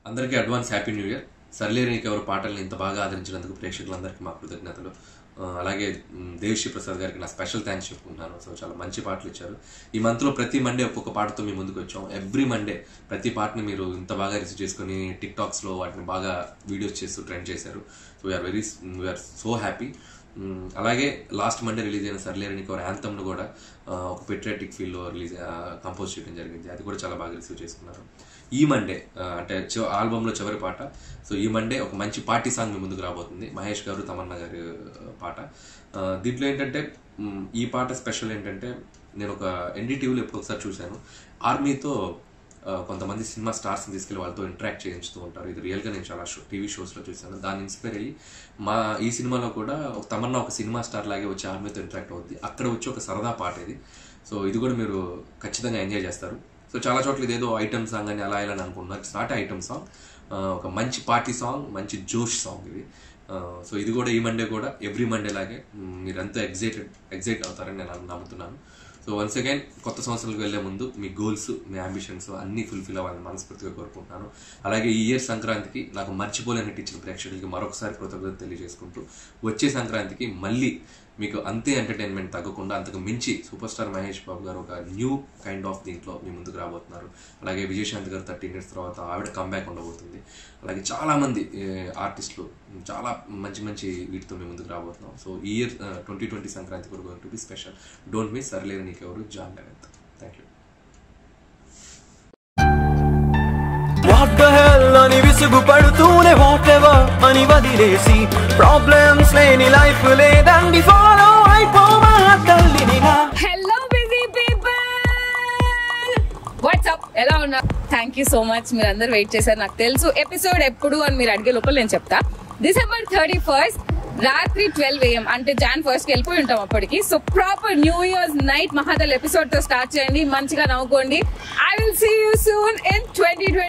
అందరికీ advance happy new year సర్లేనికి ఎవరు పాటల్ని ఇంత బాగా ఆదరించినందుకు ప్రేక్షకులందరికీ మా కృతజ్ఞతలు ఆ, అలాగే మ్, దేవిశ్రీ ప్రసాద్ గారికి నా స్పెషల్ థ్యాంక్స్ చెప్పుకుంటున్నాను సో చాలా మంచి పాటలు ఇచ్చారు ఈ మంత్లో ప్రతి మండే ఒక్కొక్క పాటతో మీ ముందుకు వచ్చాం ఎవ్రీ మండే ప్రతి పాటని మీరు ఇంత బాగా రిసీవ్ చేసుకొని టిక్ టాక్స్లో వాటిని బాగా వీడియోస్ చేస్తూ ట్రెండ్ చేశారు so we are very we are so happy hmm. అలాగే లాస్ట్ మండే రిలీజ్ అయిన సర్లేరనికి ఒక యాంథమ్ను కూడా ఆ, ఒక పెట్రియాటిక్ ఫీల్డ్లో రిలీజ్ కంపోజ్ చేయడం జరిగింది అది కూడా చాలా బాగా రిసీవ్ చేసుకున్నారు ఈ మండే ఆ, అంటే చివ- ఆల్బమ్లో చివరి పాట సో ఈ మండే ఒక మంచి పార్టీ సాంగ్ మీ ముందుకు రాబోతుంది మహేష్ గారు తమన్నా గారి ఆ, పాట ఆ, దీంట్లో ఏంటంటే మ్, ఈ పాట స్పెషల్ ఏంటంటే నేను ఒక ఎన్డీటీవీలో ఎప్పుడు ఒకసారి చూశాను ఆర్మీతో ఆ, కొంతమంది సినిమా స్టార్స్ని తీసుకెళ్లి వాళ్ళతో ఇంటరాక్ట్ చేయించుతూ ఉంటారు ఇది రియల్గా నేను చాలా షో టీవీ షోస్లో చూశాను దాన్ని ఇన్స్పైర్ అయ్యి మా ఈ సినిమాలో కూడా ఒక తమన్నా ఒక సినిమా స్టార్ లాగే వచ్చి ఆర్మీతో ఇంటరాక్ట్ అవుద్ది అక్కడ వచ్చి ఒక సరదా పాట ఇది సో ఇది కూడా మీరు ఖచ్చితంగా ఎంజాయ్ చేస్తారు సో చాలా చోట్ల ఇదేదో ఐటమ్ సాంగ్ అని అలా ఇలా అని అనుకుంటున్నారు ఇట్స్ నాట్ ఐటమ్ సాంగ్ ఒక మంచి పార్టీ సాంగ్ మంచి జోష్ సాంగ్ ఇది సో ఇది కూడా ఈ మండే కూడా ఎవ్రీ మండే లాగే మ్, మీరంతా ఎగ్జైటెడ్ ఎగ్జైట్ అవుతారని నేను నమ్ముతున్నాను సో వన్స్ అగైన్ కొత్త సంవత్సరాలకు వెళ్లే ముందు మీ గోల్స్ మీ అంబిషన్స్ అన్ని ఫుల్ఫిల్ అవ్వాలని మనస్ఫూర్తిగా కోరుకుంటున్నాను అలాగే ఈ ఇయర్ సంక్రాంతికి నాకు మర్చిపోలేని ఇచ్చిన ప్రేక్షకులకి మరొకసారి కృతజ్ఞత తెలియజేసుకుంటూ వచ్చే సంక్రాంతికి మళ్ళీ మీకు అంతే ఎంటర్టైన్మెంట్ తగ్గకుండా అంతకు మించి సూపర్ స్టార్ మహేష్ బాబు గారు ఒక న్యూ కైండ్ ఆఫ్ దీంట్లో మీ ముందుకు రాబోతున్నారు అలాగే విజయశాంతి గారు థర్టీన్ ఇయర్స్ తర్వాత ఆవిడ కంబ్యాక్ ఉండబోతుంది అలాగే చాలా మంది ఆర్టిస్టులు చాలా మంచి మంచి వీటితో మీ ముందుకు రాబోతున్నాం సో ఈ ఇయర్ ట్వంటీ ట్వంటీ సంక్రాంతి కూడా going to be special don't miss Sarileru Neekevvaru Jan eleventh thank you what the hell అని విసుగు పడుతూనే వాట్ ఎవర్ అని వదిలేసి ప్రాబ్లమ్స్ లేని లైఫ్ లేదండి ఫాలో అయిపోమా తల్లినిగా హలో బిజీ పీపుల్ వాట్సాప్ ఎలా ఉన్నా థ్యాంక్ యూ సో మచ్ మీరు అందరు వెయిట్ చేశారు నాకు తెలుసు ఎపిసోడ్ ఎప్పుడు అని మీరు అడిగే లోపల నేను చెప్తా డిసెంబర్ థర్టీ ఫస్ట్ రాత్రి ట్వెల్వ్ ఏఎం అంటే జాన్ ఫస్ట్ వెళ్ళిపోయి ఉంటాం అప్పటికి so proper new year's night మహాదల్ ఎపిసోడ్ తో స్టార్ట్ చేయండి మంచిగా నవ్వుకోండి I will see you soon in twenty